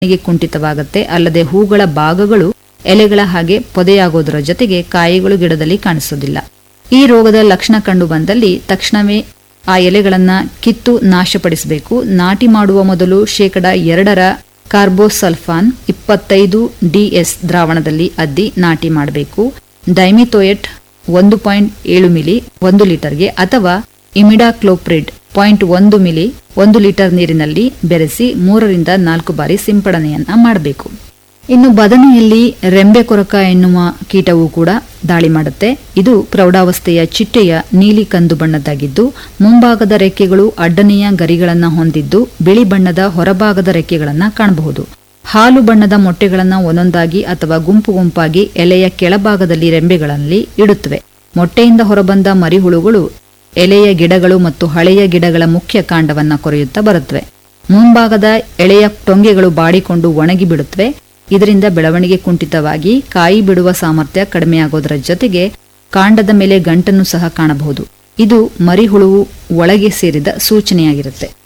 ಬೆಳವಣಿಗೆ ಕುಂಠಿತವಾಗುತ್ತೆ ಅಲ್ಲದೆ ಹೂಗಳ ಭಾಗಗಳು ಎಲೆಗಳ ಹಾಗೆ ಪೊದೆಯಾಗೋದರ ಜೊತೆಗೆ ಕಾಯಿಗಳು ಗಿಡದಲ್ಲಿ ಕಾಣಿಸೋದಿಲ್ಲ ಈ ರೋಗದ ಲಕ್ಷಣ ಕಂಡು ಬಂದಲ್ಲಿ ತಕ್ಷಣವೇ ಆ ಎಲೆಗಳನ್ನ ಕಿತ್ತು ನಾಶಪಡಿಸಬೇಕು ನಾಟಿ ಮಾಡುವ ಮೊದಲು ಶೇಕಡ ಎರಡರ ಕಾರ್ಬೋಸಲ್ಫಾನ್ ಇಪ್ಪತ್ತೈದು ಡಿಎಸ್ ದ್ರಾವಣದಲ್ಲಿ ಅದ್ದಿ ನಾಟಿ ಮಾಡಬೇಕು ಡೈಮಿಥೋಯೆಟ್ ಒಂದು ಪಾಯಿಂಟ್ ಏಳು ಮಿಲಿ ಒಂದು ಲೀಟರ್ಗೆ ಅಥವಾ ಇಮಿಡಾಕ್ಲೋಪ್ರಿಡ್ ಪಾಯಿಂಟ್ ಒಂದು ಮಿಲಿ ಒಂದು ಲೀಟರ್ ನೀರಿನಲ್ಲಿ ಬೆರೆಸಿ ಮೂರರಿಂದ ನಾಲ್ಕು ಬಾರಿ ಸಿಂಪಡಣೆಯನ್ನ ಮಾಡಬೇಕು ಇನ್ನು ಬದನೆಯಲ್ಲಿ ರೆಂಬೆ ಕೊರಕ ಎನ್ನುವ ಕೀಟವು ಕೂಡ ದಾಳಿ ಮಾಡುತ್ತೆ ಇದು ಪ್ರೌಢಾವಸ್ಥೆಯ ಚಿಟ್ಟೆಯ ನೀಲಿ ಕಂದು ಬಣ್ಣದ್ದಾಗಿದ್ದು ಮುಂಭಾಗದ ರೆಕ್ಕೆಗಳು ಅಡ್ಡನೆಯ ಗರಿಗಳನ್ನು ಹೊಂದಿದ್ದು ಬಿಳಿ ಬಣ್ಣದ ಹೊರಭಾಗದ ರೆಕ್ಕೆಗಳನ್ನು ಕಾಣಬಹುದು ಹಾಲು ಬಣ್ಣದ ಮೊಟ್ಟೆಗಳನ್ನು ಒಂದೊಂದಾಗಿ ಅಥವಾ ಗುಂಪು ಗುಂಪಾಗಿ ಎಲೆಯ ಕೆಳಭಾಗದಲ್ಲಿ ರೆಂಬೆಗಳಲ್ಲಿ ಇಡುತ್ತವೆ ಮೊಟ್ಟೆಯಿಂದ ಹೊರಬಂದ ಮರಿಹುಳುಗಳು ಎಲೆಯ ಗಿಡಗಳು ಮತ್ತು ಹಳೆಯ ಗಿಡಗಳ ಮುಖ್ಯ ಕಾಂಡವನ್ನ ಕೊರೆಯುತ್ತಾ ಬರುತ್ತವೆ ಮುಂಭಾಗದ ಎಳೆಯ ಟೊಂಗೆಗಳು ಬಾಡಿಕೊಂಡು ಒಣಗಿ ಬಿಡುತ್ತವೆ ಇದರಿಂದ ಬೆಳವಣಿಗೆ ಕುಂಠಿತವಾಗಿ ಕಾಯಿ ಬಿಡುವ ಸಾಮರ್ಥ್ಯ ಕಡಿಮೆಯಾಗೋದರ ಜೊತೆಗೆ ಕಾಂಡದ ಮೇಲೆ ಗಂಟನ್ನು ಸಹ ಕಾಣಬಹುದು ಇದು ಮರಿಹುಳುವು ಒಳಗೆ ಸೇರಿದ ಸೂಚನೆಯಾಗಿರುತ್ತೆ